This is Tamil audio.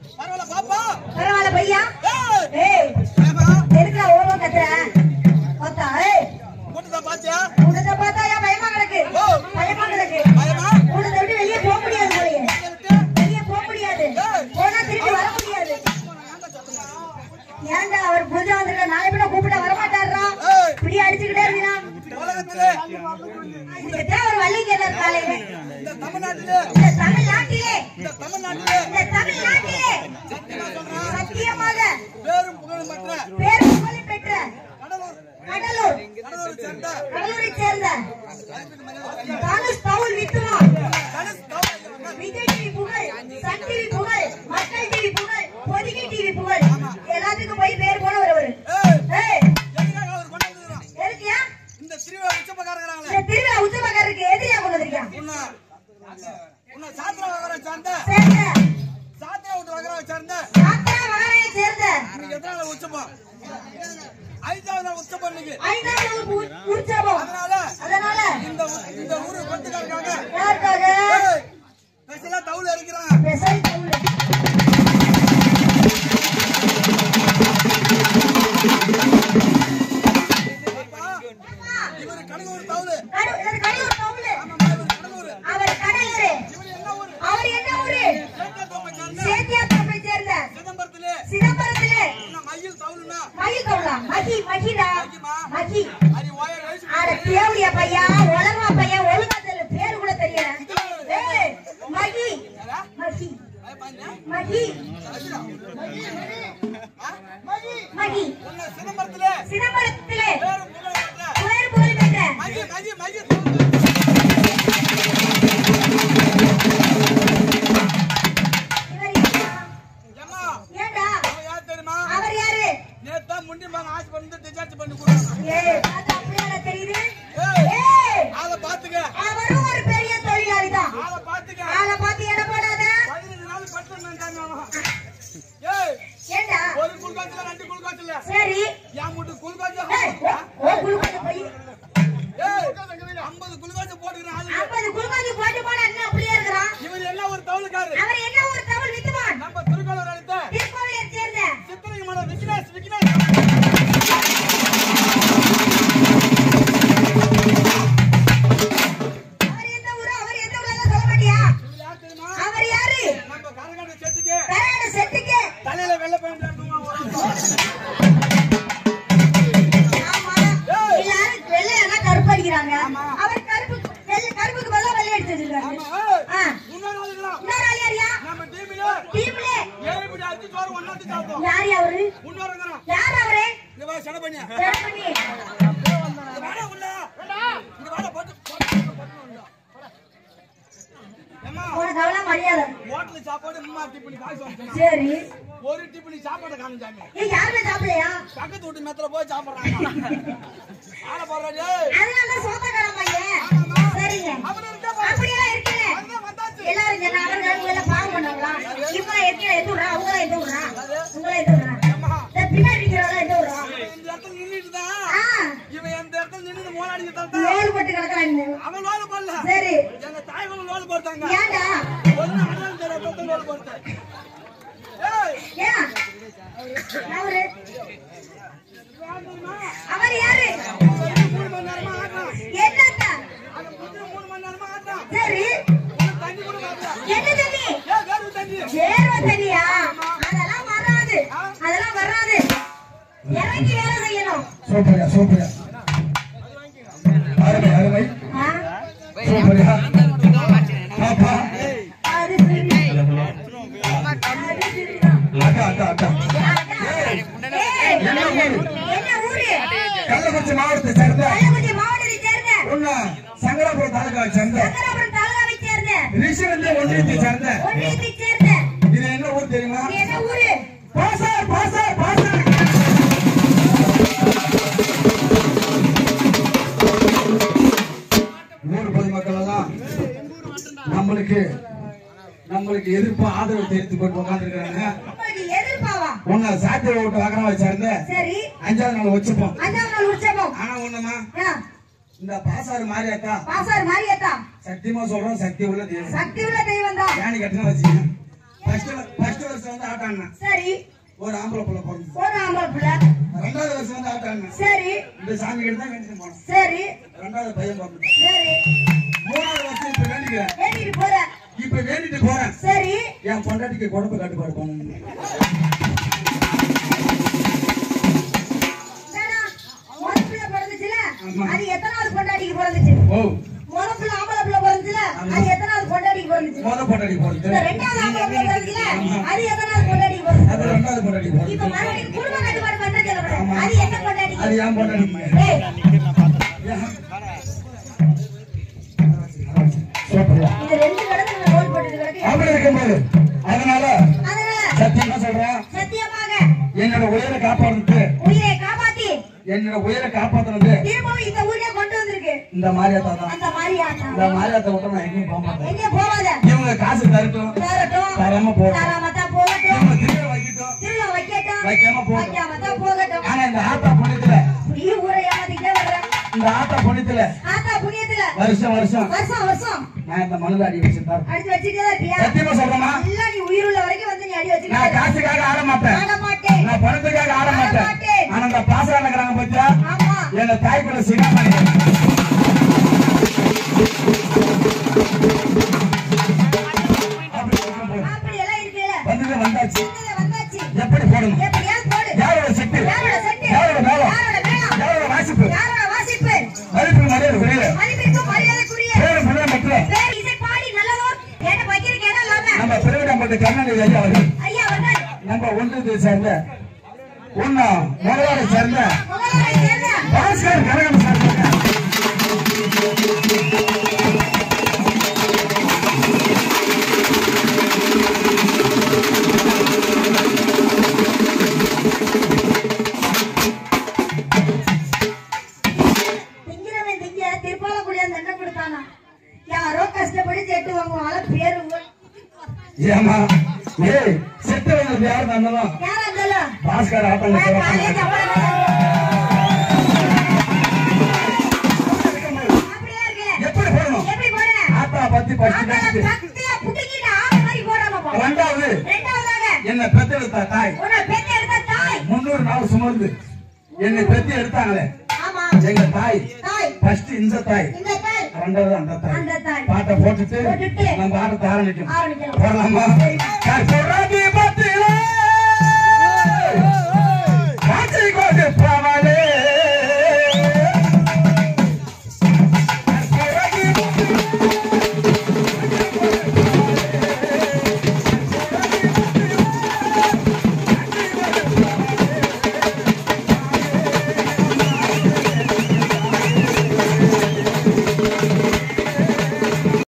பரவாயில்ல பாப்பா பரவாயில்ல பையா ஏய் ஏய் ஏமா எதுக்குடா ஓரமா கத்துற பார்த்தா ஏய் கூட்டத்தை பாத்தியா உனத பார்த்தா ஏன் பயமா கிடக்கு ஓ. பயமா கிடக்கு பயமா உனத விட்டு வெளியே போக முடியாது போலயே இதை விட்டு வெளியே போக முடியாது போனா திருப்பி வர முடியாது ஏன்டா அவர் பூஜை வந்திருக்க நாளை பின்ன கூப்பிட்டா வர மாட்டாரா ஏய் இப்படி அடிச்சுக்கிட்டே இருந்தா உலகத்திலே இதுக்கு ஒரு வழி கேட்டார் காலையில இந்த தமிழ்நாட்டிலே இந்த தமிழ்நாட்டிலே இந்த தமிழ்நாட்டிலே இந்த தமிழ்நாட்டிலே சத்தியமா சொல்றேன் சத்தியமாக பேரும் புகழும் பெற்ற பேர் புகழ் பெற்ற கடலூர் கடலூர் கடலூரை சேர்ந்த கடலூரை சேர்ந்த கலைப்பின் மனிதர் தானுஷ் பவுல் வித்துமா தனுஷ் தவறு Vijay TV Pugazh Sun TV Pugazh Makkal TV புகழ் பொதிகை டிவி புகழ் எல்லாத்துக்கும் போய் பேர் போனவர் அவரு ஏய் ஏய் எதுக்காக அவர் கொண்டு வந்துருக்கான் எதுக்கியா இந்த திருவிழா உச்சப்பக்காரங்கிறாங்களே இந்த திருவிழா உச்சமக்காரருக்கு எதிரியா கொண்டு வந்திருக்கான் உன்னை உன்னை சாத்திர வகரை சார்ந்த சேர்ந்த சாத்திர விட்டு வகரை சார்ந்த சாத்திரா மகாராயை சேர்ந்த இன்னைக்கு எத்தனை நாள் உச்சப்பம் ஐந்தாவது நாள் உச்சப்பம் இன்னைக்கு ஐந்தாம் வகுப்பு உ- உற்சவம் அதனால அதனால இந்த ஊ- இந்த ஊரு கொண்டுக்காரங்க யாருக்காக ஏய் ஸ்பெஷலா தவுள் இருக்கிறாங்க ஸ்பெஷல் பவுல் இவரு கடலூர் தவுள் கடு- இது கடலூர் பவுல் ஆமாம்மா இவரு கடலூர் அவர் கடலூர் இவரு என்ன ஊரு அவர் என்ன ஊரு சேத்தியாத்தோப்பை சார்ந்த சேத்தியாத்தோப்பை சேர்ந்த சிதம்பரத்திலே சிதம்பரத்திலே என்ன மயில் தவுள்னா மகி கவுளா மகி மகிடா மகி அது ஓய வயசு ஆட தேவடியா பையா உலகமா பையா ஒழுங்கா தெரியல பேரு கூட தெரியல ஏய் மகி மகி மகி மகி உன்னை சிதம்பரத்திலே சிதம்பரத்திலே பேரும் புகழும் பெற்ற புகழ் புகழ் பெற்ற மகி மகி மகி இவர் யாரா? ஏம்மா ஏண்டா அவன் யார் தெரியுமா அவர் யாரு நேத்தா முண்டி மகன் ஆசை பண்ணி டிசார்ஜ் பண்ணி கொடுத்தாங்க ஏய் அது அப்படியா தெரியுது ஏய் ஏய் ஆளை பாத்துக்க அவரும் ஒரு பெரிய தொழிலாளி தான் ஆளை பாத்துக்க ஆளை பார்த்து எடை போடாத பதினஞ்சு நாள் பட்டு நின்றாங்க அவன் ஏய் ஏண்டா ஒரு குள்காச்சில ரெண்டு குள்காச்சில சரி என் மூட்டு குள்காச்சி ஏய், ஓ குளுக்கோஸ் போய் ஏய் ஐம்பது குள்காச்சி போட்டுக்கிற ஆளு ஐம்பது குளுக்கோஸ் போட்டு போனா இன்னும் அப்படியே இருக்கிறான் இவர் எல்லாம் ஒரு தவுளுக்காரு அவர் என்ன ஒரு தமிழ் வித்துவான் நம்ம திருக்கோளூர் அழைத்த திருக்கோவிலை சேர்ந்த சித்திரை மன விக்னேஷ் விக்னேஷ் அவர் எந்த ஊரு அவர் எந்த ஊர்ல சொல்ல மாட்டியா இவர் யார் தெரியுமா அவர் யாரு நம்ம கரகாட்ட செட்டுக்கு கராட செட்டுக்கு தலையில வெள்ளை பேண்ட் ஆமா எல்லாரும் வெள்ளையானா கருப்பு அடிக்கிறாங்க அவர் கருப்பு வெள்ளை கருப்புக்கு பதிலா வெள்ளை அடிச்சு வச்சிருக்காரு ஆ. இன்னொரு ஆளுங்களா இன்னொரு ஆள் யாரியா நம்ம டீம்ல டீம்ல ஏழு இப்படி அடிச்சு சோறு ஒன்னாத்தி சாப்பிட்டோம் யார் அவரு இன்னொரு யார் அவரு இங்க வா சட பண்ணி சரி பண்ணி இங்க வாடா உள்ள இங்க வாடா போட்டு ஏம்மா உனக்கு அவ்வளவு மரியாதை ஹோட்டல் சாப்பாடு அம்மா டிப்பனி காசு வாங்கினா சரி ஒரு டிப்பனி சாப்பாடு காமிச்சாங்க ஏய் யாருமே சாப்பிடலையா பக்கத்து வீட்டு மெத்தல போய் சாப்பிடுறாங்க ஆள போடுறாரு அதனால தான் சோத்தக்கார பையன் சரிங்க அப்புறம் இருக்கா பாரு. அப்படியெல்லாம் இருக்கல அதுதான் வந்தாச்சு எல்லாரும் சொன்னா அவங்க அவங்க எல்லாம் பாவம் பண்ணாங்களா இவங்க எத்தனை எது விடுறா அவங்கள எது விடுறா உங்கள எது விடுறா இந்த பின்னாடி இருக்கிறவங்க எது விடுறா இந்த இடத்துல நின்னுட்டு தான் ஆ இவன் இந்த இடத்துல நின்று மோனாடி தான் லோல் போட்டு கிடக்குறாங்க அவன் லோல போடல சரி எங்க தாய்களும் லோல போட்டாங்க ஏன்டா ஒண்ணு அண்ணன் தெரியல பத்து லோல போட்டேன் ஏய் ஏன் அவரு யார் தெரியுமா? அவர் யாரு அவன் மூணு மணி நேரமா ஆடுறான் என்னத்த அந்த புத்தி மூணு மணி நேரமா ஆடுறான் சரி உனக்கு தண்ணி கூட மாட்டான் என்ன தண்ணி ஏன் வேறு தண்ணி வேர்வை தண்ணியா அதெல்லாம் வராது அதெல்லாம் வராது இறங்கி வேலை செய்யணும் சூப்பர்யா சூப்பர்யா அருமை அருமை ஆ? சூப்பர்யா பாப்பா அது சரி. அது சரிதான். அக்கா அக்கா அக்கா ஏய், என்ன ஊரு என்ன ஊரு கள்ளக்குறிச்சி மாவட்டத்தை சேர்ந்த கள்ளக்குடி மாவட்டத்தை சேர்ந்த உன்ன சங்கராபுரம் தாலுகாவை சேர்ந்த சங்கராபுரம் தாலுகாவை சேர்ந்த ரிஷிவந்தி ஒன்றியத்தை சேர்ந்த ஒன்றியத்தை சேர்ந்த இது என்ன ஊர் தெரியுமா இது என்ன ஊரு பாசார் பாசார் பாசார் ஊர் பொதுமக்கள் எல்லாம் நம்மளுக்கு நம்மளுக்கு எதிர்ப்பு ஆதரவு தெரிவித்து கொண்டு உட்காந்துருக்காங்க உங்களுக்கு எதிர்ப்பாவா உன்னை சாத்திர ஓட்டு வாகனவை சேர்ந்த சரி அஞ்சாவது நாள் வச்சுப்போம் அஞ்சாம் நாள் உற்சவம் ஆனா ஒண்ணுமா ஆ, இந்த பாசாறு மாரியாத்தா பாசார் மாரியத்தா சத்தியமா சொல்றோம் சக்தி உள்ள தெய்வம் சக்தி உள்ள தெய்வம் தான் ஏன்னு கட்டினா வச்சுக்கோங்க ஃபர்ஸ்ட் ஃபர்ஸ்ட் வருஷம் வருஷம் வந்து ஆட்டாங்க சரி ஒரு ஆம்பளை புள்ள பிறந்துச்சு ஒரு ஆம்பளை பிள்ளை ரெண்டாவது வருஷம் வந்து ஆட்டாங்க சரி இந்த சாமி கிட்ட தான் வேண்டிட்டு போனோம் சரி ரெண்டாவது பையன் பிறந்துச்சு சரி மூணாவது வருஷம் இப்ப வேண்டிக்கிறேன் வேண்டிட்டு போற இப்ப வேண்டிட்டு போறேன் சரி என் பொண்டாட்டிக்கு குழம்பு கட்டுப்பாடு பண்ணணும் என்னடா, முத பிள்ளை பிறந்துச்சுல, ஆமா. அது எத்தனாவது பொண்டாட்டிக்கு பிறந்துச்சு ஓ முத பிள்ளை ஆம்பளை பிள்ளை பிறந்துச்சுல, அது எத்தனாவது பொண்டாட்டிக்கு பிறந்துச்சு மொத பொண்டாட்டி போறது இந்த ரெண்டாவது ஆம்பளை பிள்ளை பிறந்துச்சுல, அது எத்தனாவது பொண்டாட்டிக்கு பிறந்துச்சு அது ரெண்டாவது பொண்டாட்டி போறது இப்ப மறுபடியும் குடும்ப கட்டுப்பாடு பண்றது சொல்லப்படுது. ஆமா. அது எந்த பொண்டாட்டிக்கு? அது ஏன் பொண்டாட்டி ஏய், சூப்பர்யா இது ரெண்டு கிடக்கு நம்ம ரோல் போட்டுட்டு கிடக்கு. அப்படி இருக்கும்போது அதனால அதனால சத்தியமா சொல்றேன் சத்தியமாக என்னோட உயிரை காப்பாடுறது உயிரை காப்பாத்தி என்னோட உயிரை காப்பாத்துனது திரும்பவும் இந்த ஊரே கொண்டு வந்திருக்கு இந்த மாரியாத்தா தான் அந்த மாதிரியாட்டம் இந்த மாரியாத்தா விட்டு நான் எங்கேயும் போக மாட்டேன் எங்கே போவாத இவங்க காசு தரட்டும் தரட்டும் தராம போகட்டும் தராமத்தான் போகட்டும் இவங்க திரும்ப வைக்கட்டும் திருவிழா வைக்கட்டும் வைக்காம போகட்டும் வைக்காமத்தான் போகட்டும் ஆனா இந்த ஆத்தா புண்ணியத்துல இப்படியே ஊரை ஏமாத்திக்கிட்டே வர்றேன் இந்த ஆத்தா புண்ணியத்துல ஆத்தா புண்ணியத்துல வருஷம் வருஷம் வருஷம் வருஷம் நான் இந்த மனதை அடி வச்சிருந்தேன் அடிச்சு வச்சுட்டே தான் இருப்பியா சத்தியமா சொல்றேமா இல்ல நீ உயிருள்ள வரைக்கும் வந்து நீ அடி நான் வச்சுக்கிட்டே காசுக்காக ஆட மாட்டேன் ஆட மாட்டேன் நான் பணத்துக்காக ஆட மாட்டேன் ஆனா இந்த பாசம் இருக்கிறாங்க பத்தியா ஆமா எங்க தாய் கூட சினிமா அப்படி எல்லாம் இருக்குல்ல வந்தது வந்தாச்சு வந்தது வந்தாச்சு எப்படி போடணும் எப்படியாவது போடு யாரோட செட்டு யாரோட செட்டு யாரோட மேளம் யாரோட மேளம் யாரோட வாசிப்பு யாரோட வாசிப்பு மதிப்பு மரியாதை புரியல மதிப்பிற்கும் மரியாதைக்குரிய பேரு புரிய மட்டும் வேறு இசை பாடி நல்லதோர் கேட்ட வைக்கிறதுக்கு இடம் இல்லாம நம்ம பெருவிடம்பட்டு கருணாநிதி ஐயா அவர்கள் ஐயா அவர்கள் நம்ம ஒன்றியத்தை சேர்ந்த ஒன்னா முதலாளை சேர்ந்த முதல்வரை சேர்ந்த பாஸ்கர் கனகம் சேர்ந்த திங்கிறவன் திங்க திருப்பாலக்குடி அந்த எண்ணெய் கொடுத்தானா யாரோ கஷ்டப்பட்டு செட்டு வாங்குவாங்கள பேரு ஊர். ஏமா ஏய் செத்து வந்தது யார் தந்ததும் யாரா இருந்தாலும் பாஸ்கர் ஆட்டங்க காலேஜ் சிறப்பான அப்படியே இருக்கு எப்படி போடணும் எப்படி போடுறேன் ஆத்தா பத்தி படிச்சு ஆத்தால பேசிட்டு கத்தியா புட்டுக்கிட்டு ஆமை மாதிரி போடாம போ ரெண்டாவது ரெண்டாவதாக என்ன பெத்தெடுத்தா தாய் உன்னை பெத்து எடுத்த தாய் முன்னூறு நாள் சுமந்து என்னை பெத்தி எடுத்தாங்களே ஆமா எங்க தாய் தாய் ஃபர்ஸ்ட் இந்த தாய் இந்த தாய் ரெண்டாவது அந்த தாய் அந்த தாய் பாட்டை போட்டுட்டு போட்டுட்டு நம்ம ஆட்டத்தை ஆரம்பிக்கணும் ஆரம்பிக்கலாம் போடலாமா கற்பூராதி